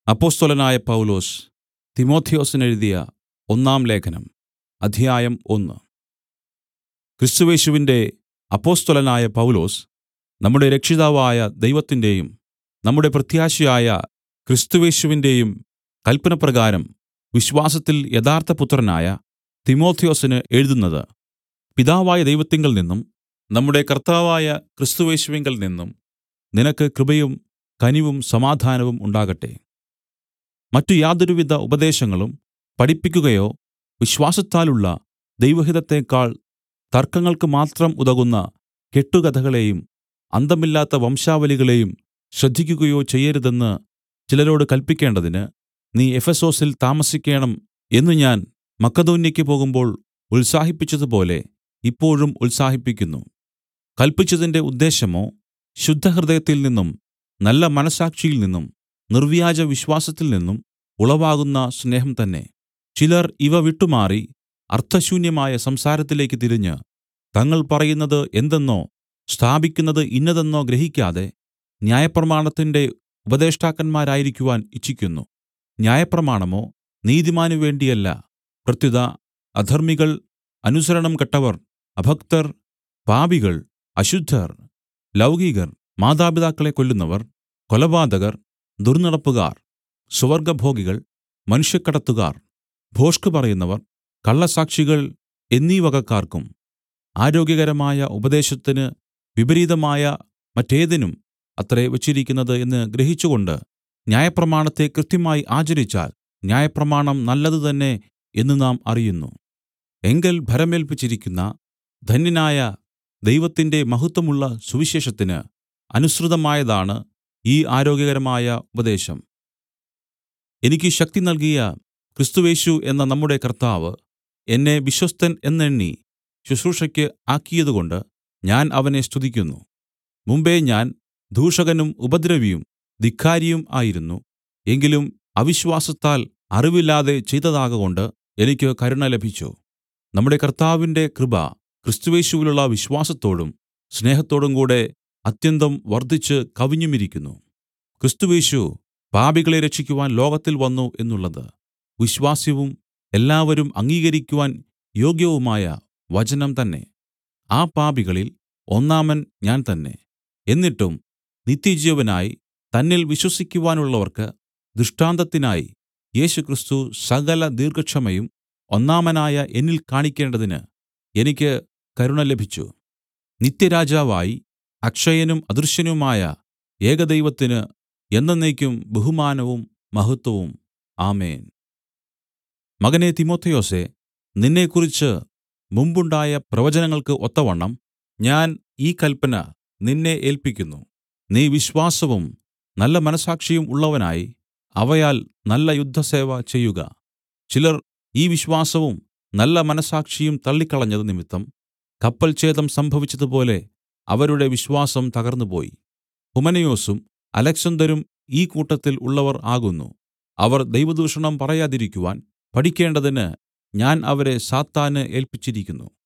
അപ്പൊസ്തലനായ പൗലൊസ് തിമൊഥെയൊസിനെഴുതിയ ഒന്നാം ലേഖനം അധ്യായം ഒന്ന് ക്രിസ്തുയേശുവിന്റെ അപ്പൊസ്തലനായ പൗലൊസ് നമ്മുടെ രക്ഷിതാവായ ദൈവത്തിന്റെയും നമ്മുടെ പ്രത്യാശയായ ക്രിസ്തുയേശുവിന്റെയും കല്പനപ്രകാരം വിശ്വാസത്തിൽ യഥാർത്ഥപുത്രനായ തിമൊഥെയൊസിന് എഴുതുന്നത് പിതാവായ ദൈവത്തിങ്കൽ നിന്നും നമ്മുടെ കർത്താവായ ക്രിസ്തുയേശുവിങ്കൽ നിന്നും നിനക്ക് കൃപയും കനിവും സമാധാനവും ഉണ്ടാകട്ടെ മറ്റു യാതൊരുവിധ ഉപദേശങ്ങളും പഠിപ്പിക്കുകയോ വിശ്വാസത്താലുള്ള ദൈവഹിതത്തേക്കാൾ തർക്കങ്ങൾക്ക് മാത്രം ഉതകുന്ന കെട്ടുകഥകളെയും അന്തമില്ലാത്ത വംശാവലികളെയും ശ്രദ്ധിക്കുകയോ ചെയ്യരുതെന്ന് ചിലരോട് കല്പിക്കേണ്ടതിന് നീ എഫെസൊസിൽ താമസിക്കേണം എന്ന് ഞാൻ മക്കെദോന്യയ്ക്ക് പോകുമ്പോൾ ഉത്സാഹിപ്പിച്ചതുപോലെ ഇപ്പോഴും ഉത്സാഹിപ്പിക്കുന്നു കല്പിച്ചതിന്റെ ഉദ്ദേശ്യമോ ശുദ്ധഹൃദയത്തിൽ നിന്നും നല്ല മനസ്സാക്ഷിയിൽ നിന്നും നിർവ്യാജ വിശ്വാസത്തിൽ നിന്നും ഉളവാകുന്ന സ്നേഹം തന്നെ ചിലർ ഇവ വിട്ടുമാറി അർത്ഥശൂന്യമായ സംസാരത്തിലേക്ക് തിരിഞ്ഞ് തങ്ങൾ പറയുന്നത് എന്തെന്നോ സ്ഥാപിക്കുന്നത് ഇന്നതെന്നോ ഗ്രഹിക്കാതെ ന്യായപ്രമാണത്തിന്റെ ഉപദേഷ്ടാക്കന്മാരായിരിക്കുവാൻ ഇച്ഛിക്കുന്നു ന്യായപ്രമാണമോ നീതിമാനു വേണ്ടിയല്ല പ്രത്യുത അധർമ്മികൾ അനുസരണം കെട്ടവർ അഭക്തർ പാപികൾ അശുദ്ധർ ലൗകികർ മാതാപിതാക്കളെ കൊല്ലുന്നവർ കൊലപാതകർ ദുർന്നടപ്പുകാർ സ്വവർഗഭോഗികൾ മനുഷ്യക്കടത്തുകാർ ഭോഷ്ക് പറയുന്നവർ കള്ളസാക്ഷികൾ എന്നീ വകക്കാർക്കും ആരോഗ്യകരമായ ഉപദേശത്തിന് വിപരീതമായ മറ്റേതിനും അത്രേ വച്ചിരിക്കുന്നത് എന്ന് ഗ്രഹിച്ചുകൊണ്ട് ന്യായപ്രമാണത്തെ കൃത്യമായി ആചരിച്ചാൽ ന്യായപ്രമാണം നല്ലത് തന്നെ എന്ന് നാം അറിയുന്നു എങ്കൽ ഭരമേൽപ്പിച്ചിരിക്കുന്ന ധന്യനായ ദൈവത്തിന്റെ മഹത്വമുള്ള സുവിശേഷത്തിന് അനുസൃതമായതാണ് ഈ ആരോഗ്യകരമായ ഉപദേശം എനിക്ക് ശക്തി നൽകിയ ക്രിസ്തുയേശു എന്ന നമ്മുടെ കർത്താവ് എന്നെ വിശ്വസ്തൻ എന്നെണ്ണി ശുശ്രൂഷയ്ക്ക് ആക്കിയതുകൊണ്ട് ഞാൻ അവനെ സ്തുതിക്കുന്നു മുമ്പെ ഞാൻ ദൂഷകനും ഉപദ്രവിയും ധിക്കാരിയും ആയിരുന്നു എങ്കിലും അവിശ്വാസത്താൽ അറിവില്ലാതെ ചെയ്തതാകകൊണ്ട് എനിക്ക് കരുണ ലഭിച്ചു നമ്മുടെ കർത്താവിന്റെ കൃപ ക്രിസ്തുയേശുവിലുള്ള വിശ്വാസത്തോടും സ്നേഹത്തോടും കൂടെ അത്യന്തം വർദ്ധിച്ച് കവിഞ്ഞുമിരിക്കുന്നു ക്രിസ്തുയേശു പാപികളെ രക്ഷിക്കുവാൻ ലോകത്തിൽ വന്നു എന്നുള്ളത് വിശ്വാസ്യവും എല്ലാവരും അംഗീകരിക്കുവാൻ യോഗ്യവുമായ വചനം തന്നെ ആ പാപികളിൽ ഒന്നാമൻ ഞാൻ തന്നെ എന്നിട്ടും നിത്യജീവനായി തന്നിൽ വിശ്വസിക്കുവാനുള്ളവർക്ക് ദൃഷ്ടാന്തത്തിനായി യേശുക്രിസ്തു സകല ദീർഘക്ഷമയും ഒന്നാമനായ എന്നിൽ കാണിക്കേണ്ടതിന് എനിക്ക് കരുണ ലഭിച്ചു നിത്യരാജാവായി അക്ഷയനും അദൃശ്യനുമായ ഏകദൈവത്തിന് എന്നേക്കും ബഹുമാനവും മഹത്വവും ആമേൻ മകനെ തിമൊഥെയൊസേ നിന്നെക്കുറിച്ച് മുമ്പുണ്ടായ പ്രവചനങ്ങൾക്ക് ഒത്തവണ്ണം ഞാൻ ഈ കല്പന നിന്നെ ഏൽപ്പിക്കുന്നു നീ വിശ്വാസവും നല്ല മനസ്സാക്ഷിയും ഉള്ളവനായി അവയാൽ നല്ല യുദ്ധസേവ ചെയ്യുക ചിലർ ഈ വിശ്വാസവും നല്ല മനസ്സാക്ഷിയും തള്ളിക്കളഞ്ഞത് നിമിത്തം കപ്പൽഛേദം സംഭവിച്ചതുപോലെ അവരുടെ വിശ്വാസം തകർന്നുപോയി ഹുമനയൊസും അലെക്സന്തരും ഈ കൂട്ടത്തിൽ ഉള്ളവർ ആകുന്നു അവർ ദൈവദൂഷണം പറയാതിരിക്കുവാൻ പഠിക്കേണ്ടതിന് ഞാൻ അവരെ സാത്താന് ഏല്പിച്ചിരിക്കുന്നു